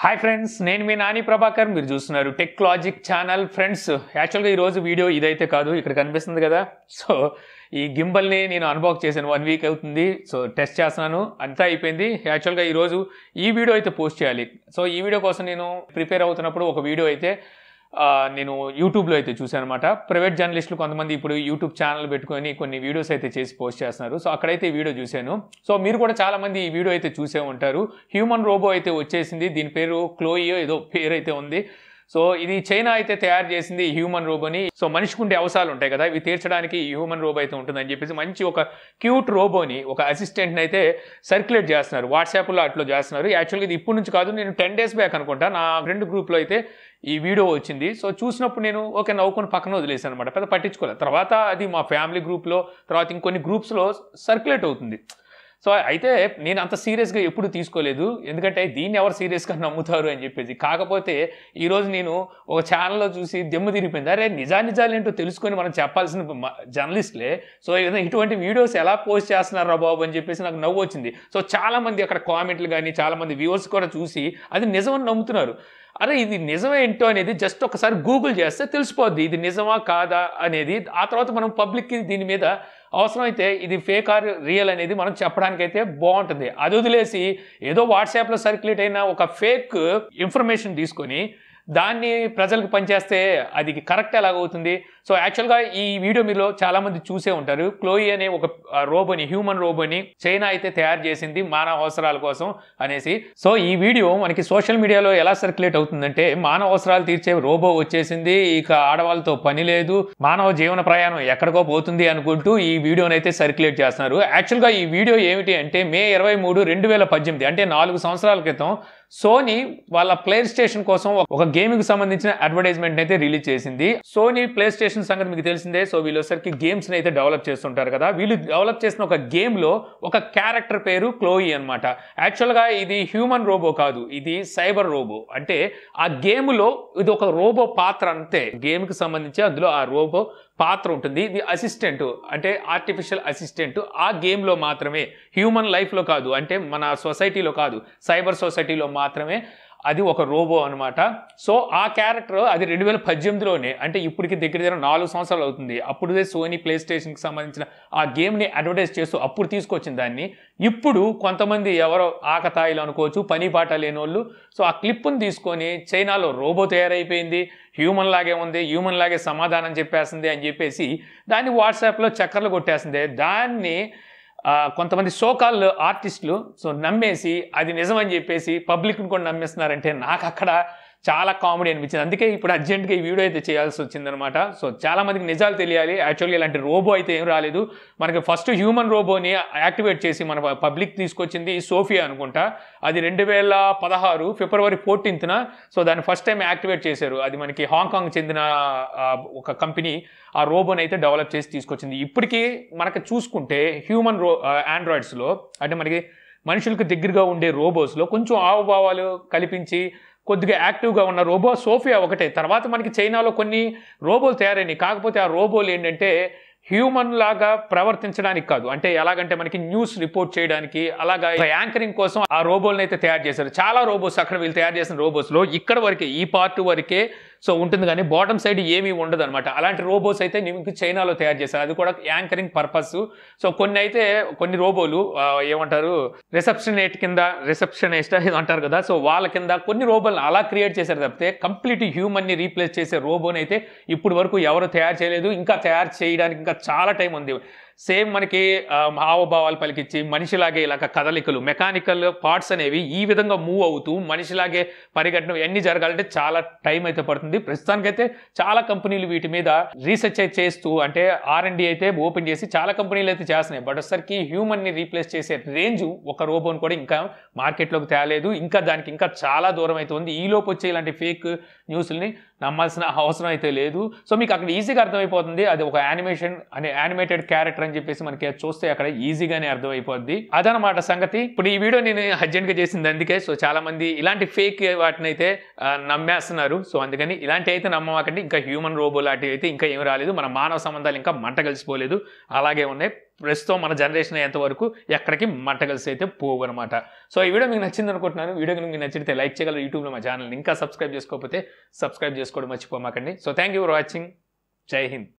hi friends నేను మీ నాని ప్రభాకర్ మీరు చూస్తున్నారు టెక్ లాజిక్ ఛానల్ ఫ్రెండ్స్ యాక్చువల్గా ఈరోజు వీడియో ఇదైతే కాదు ఇక్కడ కనిపిస్తుంది కదా సో ఈ గింబల్ని నేను అన్బాక్స్ చేశాను వన్ వీక్ అవుతుంది సో టెస్ట్ చేస్తున్నాను అంతా అయిపోయింది యాక్చువల్గా ఈరోజు ఈ వీడియో అయితే పోస్ట్ చేయాలి సో ఈ వీడియో కోసం నేను ప్రిపేర్ అవుతున్నప్పుడు ఒక వీడియో అయితే ఆ, నేను యూట్యూబ్లో అయితే చూశాను అనమాట ప్రైవేట్ జర్నలిస్టులు కొంతమంది ఇప్పుడు యూట్యూబ్ ఛానల్ పెట్టుకొని కొన్ని వీడియోస్ అయితే చేసి పోస్ట్ చేస్తున్నారు సో అక్కడైతే ఈ వీడియో చూశాను సో మీరు కూడా చాలా మంది ఈ వీడియో అయితే చూసే ఉంటారు హ్యూమన్ రోబో అయితే వచ్చేసింది దీని పేరు క్లోయియో ఏదో పేరు అయితే ఉంది సో ఇది చైనా అయితే తయారు చేసింది ఈ హ్యూమన్ రోబోని సో మనిషికి ఉండే అవసరాలు ఉంటాయి కదా ఇవి తీర్చడానికి ఈ హ్యూమన్ రోబో అయితే ఉంటుందని చెప్పేసి మంచి ఒక క్యూట్ రోబోని ఒక అసిస్టెంట్ని అయితే సర్క్యులేట్ చేస్తున్నారు వాట్సాప్లో అట్లా చేస్తున్నారు యాక్చువల్గా ఇది ఇప్పటి నుంచి కాదు నేను టెన్ డేస్ బ్యాక్ అనుకుంటా నా ఫ్రెండ్ గ్రూప్లో అయితే ఈ వీడియో వచ్చింది సో చూసినప్పుడు నేను ఓకే నవ్వుకొని పక్కన వదిలేసాను అనమాట పెద్ద పట్టించుకోలేదు తర్వాత అది మా ఫ్యామిలీ గ్రూప్లో తర్వాత ఇంకొన్ని గ్రూప్స్లో సర్క్యులేట్ అవుతుంది సో అయితే నేను అంత సీరియస్గా ఎప్పుడు తీసుకోలేదు ఎందుకంటే దీన్ని ఎవరు సీరియస్గా నమ్ముతారు అని చెప్పేసి కాకపోతే ఈరోజు నేను ఒక ఛానల్లో చూసి దెమ్మ తిరిగిపోయింది అరే నిజా నిజాలు ఏంటో తెలుసుకొని మనం చెప్పాల్సిన మ- జర్నలిస్టులే సో ఏదో ఇటువంటి వీడియోస్ ఎలా పోస్ట్ చేస్తున్నారా బాబు అని చెప్పేసి నాకు నవ్వు వచ్చింది సో చాలామంది అక్కడ కామెంట్లు కానీ చాలామంది వ్యూవర్స్ కూడా చూసి అది నిజమని నమ్ముతున్నారు అరే ఇది నిజమే ఏంటో అనేది జస్ట్ ఒకసారి గూగుల్ చేస్తే తెలిసిపోద్ది ఇది నిజమా కాదా అనేది ఆ తర్వాత మనం పబ్లిక్కి దీని మీద అవసరమైతే ఇది ఫేక్ ఆర్ రియల్ అనేది మనం చెప్పడానికైతే బాగుంటుంది అది వదిలేసి ఏదో వాట్సాప్లో సర్క్యులేట్ అయిన ఒక ఫేక్ ఇన్ఫర్మేషన్ తీసుకొని దాన్ని ప్రజలకు పనిచేస్తే అది కరెక్ట్ ఎలాగవుతుంది సో యాక్చువల్గా ఈ వీడియో మీలో చాలా మంది చూసే ఉంటారు క్లోయి అనే ఒక ఆ, రోబోని హ్యూమన్ రోబోని చైనా అయితే తయారు చేసింది మానవ అవసరాల కోసం అనేసి సో ఈ వీడియో మనకి సోషల్ మీడియాలో ఎలా సర్క్యులేట్ అవుతుందంటే మానవ అవసరాలు తీర్చే రోబో వచ్చేసింది ఇక ఆడవాళ్ళతో పని లేదు మానవ జీవన ప్రయాణం ఎక్కడికో పోతుంది అనుకుంటూ ఈ వీడియోని అయితే సర్క్యులేట్ చేస్తున్నారు యాక్చువల్గా ఈ వీడియో ఏమిటి అంటే మే ఇరవై మూడు రెండు వేల పద్దెనిమిది అంటే నాలుగు సంవత్సరాల క్రితం సోనీ వాళ్ళ ప్లే స్టేషన్ కోసం ఒక గేమ్కి సంబంధించిన అడ్వర్టైజ్మెంట్ అయితే రిలీజ్ చేసింది సోనీ ప్లే స్టేషన్ సంగతి మీకు తెలిసిందే సో వీళ్ళు వచ్చరికి గేమ్స్ అయితే డెవలప్ చేస్తుంటారు కదా వీళ్ళు డెవలప్ చేసిన ఒక గేమ్ లో ఒక క్యారెక్టర్ పేరు క్లోయి అనమాట యాక్చువల్గా ఇది హ్యూమన్ రోబో కాదు ఇది సైబర్ రోబో అంటే ఆ గేమ్లో ఇది ఒక రోబో పాత్ర అంతే గేమ్కి సంబంధించి అందులో ఆ రోబో పాత్ర ఉంటుంది ఇది అసిస్టెంట్ అంటే ఆర్టిఫిషియల్ అసిస్టెంట్ ఆ గేమ్లో మాత్రమే హ్యూమన్ లైఫ్లో కాదు అంటే మన సొసైటీలో కాదు సైబర్ సొసైటీలో మాత్రమే అది ఒక రోబో అనమాట సో ఆ క్యారెక్టర్ అది రెండు వేల పద్దెనిమిదిలోనే అంటే ఇప్పటికి దగ్గర దగ్గర నాలుగు సంవత్సరాలు అవుతుంది అప్పుడే సోనీ ప్లే స్టేషన్కి సంబంధించిన ఆ గేమ్ని అడ్వర్టైజ్ చేస్తూ అప్పుడు తీసుకొచ్చిన దాన్ని ఇప్పుడు కొంతమంది ఎవరో ఆకతాయిలు అనుకోవచ్చు పని పాట లేని వాళ్ళు సో ఆ క్లిప్ని తీసుకొని చైనాలో రోబో తయారైపోయింది హ్యూమన్ లాగే ఉంది హ్యూమన్ లాగే సమాధానం చెప్పేస్తుంది అని చెప్పేసి దాన్ని వాట్సాప్లో చక్కర్లు కొట్టేస్తుంది దాన్ని ఆ, కొంతమంది సోకాల్ ఆర్టిస్టులు సో నమ్మేసి అది నిజమని చెప్పేసి పబ్లిక్ని కూడా నమ్మేస్తున్నారంటే నాకు అక్కడ చాలా కామెడీ అనిపించింది అందుకే ఇప్పుడు అర్జెంట్గా ఈ వీడియో అయితే చేయాల్సి వచ్చిందనమాట సో చాలా మందికి నిజాలు తెలియాలి యాక్చువల్గా ఇలాంటి రోబో అయితే ఏం రాలేదు మనకి ఫస్ట్ హ్యూమన్ రోబోని యాక్టివేట్ చేసి మన పబ్లిక్ తీసుకొచ్చింది సోఫియా అనుకుంటా అది రెండు వేల పదహారు ఫిబ్రవరి ఫోర్టీన్త్న సో దాన్ని ఫస్ట్ టైం యాక్టివేట్ చేశారు అది మనకి హాంకాంగ్ చెందిన ఆ, ఒక కంపెనీ ఆ రోబోని అయితే డెవలప్ చేసి తీసుకొచ్చింది ఇప్పటికీ మనకి చూసుకుంటే హ్యూమన్ రో ఆండ్రాయిడ్స్లో అంటే మనకి మనుషులకు దగ్గరగా ఉండే రోబోస్లో కొంచెం ఆవభావాలు కల్పించి కొద్దిగా యాక్టివ్గా ఉన్న రోబో సోఫియా ఒకటే తర్వాత మనకి చైనాలో కొన్ని రోబోలు తయారైనాయి కాకపోతే ఆ రోబోలు ఏంటంటే హ్యూమన్ లాగా ప్రవర్తించడానికి కాదు అంటే ఎలాగంటే మనకి న్యూస్ రిపోర్ట్ చేయడానికి అలాగా యాంకరింగ్ కోసం ఆ రోబోలను అయితే తయారు చేశారు చాలా రోబోస్ అక్కడ వీళ్ళు తయారు చేసిన రోబోస్లో ఇక్కడ వరకే ఈ పార్ట్ వరకే సో ఉంటుంది కానీ బాటమ్ సైడ్ ఏమీ ఉండదు అనమాట అలాంటి రోబోస్ అయితే మీకు చైనాలో తయారు చేశారు అది కూడా యాంకరింగ్ పర్పస్ సో కొన్ని అయితే కొన్ని రోబోలు ఆ, ఏమంటారు రిసెప్షనేట్ కింద రిసెప్షనిస్ట్ ఇది అంటారు కదా సో వాళ్ళ కింద కొన్ని రోబోలు అలా క్రియేట్ చేశారు తప్పితే కంప్లీట్ హ్యూమన్ ని రీప్లేస్ చేసే రోబోని అయితే ఇప్పుడు వరకు ఎవరు తయారు చేయలేదు ఇంకా తయారు చేయడానికి ఇంకా చాలా టైం ఉంది సేమ్ మనకి ఆ, హావభావాలు పలికిచ్చి మనిషిలాగే ఇలాగ కదలికలు మెకానికల్ పార్ట్స్ అనేవి ఈ విధంగా మూవ్ అవుతూ మనిషిలాగే పరిగెట్టడం ఇవన్నీ జరగాలంటే చాలా టైం అయితే పడుతుంది ప్రస్తుతానికైతే చాలా కంపెనీలు వీటి మీద రీసెర్చ్ అయితే చేస్తూ అంటే ఆర్ అండ్ అయితే ఓపెన్ చేసి చాలా కంపెనీలు అయితే చేస్తున్నాయి బట్ ఒకసారికి హ్యూమన్ ని రీప్లేస్ చేసే రేంజ్ ఒక రోబోని కూడా ఇంకా మార్కెట్లోకి తేలేదు ఇంకా దానికి ఇంకా చాలా దూరం అయితే ఉంది ఈ లోపు వచ్చే ఇలాంటి ఫేక్ న్యూస్ని నమ్మాల్సిన అవసరం అయితే లేదు సో మీకు అక్కడ ఈజీగా అర్థమైపోతుంది అది ఒక యానిమేషన్ అనే యానిమేటెడ్ క్యారెక్టర్ అని చెప్పేసి మనకి అది చూస్తే అక్కడ ఈజీగానే అర్థమైపోద్ది అదనమాట సంగతి ఇప్పుడు ఈ వీడియో నేను అర్జెంట్గా చేసింది అందుకే సో చాలా మంది ఇలాంటి ఫేక్ వాటిని అయితే ఆ, నమ్మేస్తున్నారు సో అందుకని ఇలాంటి అయితే నమ్మమాకండి ఇంకా హ్యూమన్ రోబో లాంటివి అయితే ఇంకా ఏం రాలేదు మన మానవ సంబంధాలు ఇంకా మంట కలిసిపోలేదు అలాగే ఉన్నాయి ప్రస్తుతం మన జనరేషన్ అయ్యేంత వరకు ఎక్కడికి మంటగలిసి అయితే పోవు అనమాట సో ఈ వీడియో మీకు నచ్చింది అనుకుంటున్నాను వీడియో కనుక మీకు నచ్చితే లైక్ చేయగలరు యూట్యూబ్లో మా ఛానల్ని ఇంకా సబ్స్క్రైబ్ చేసుకోకపోతే సబ్స్క్రైబ్ చేసుకోవడం మర్చిపోమాకండి so thank you for watching Jai Hind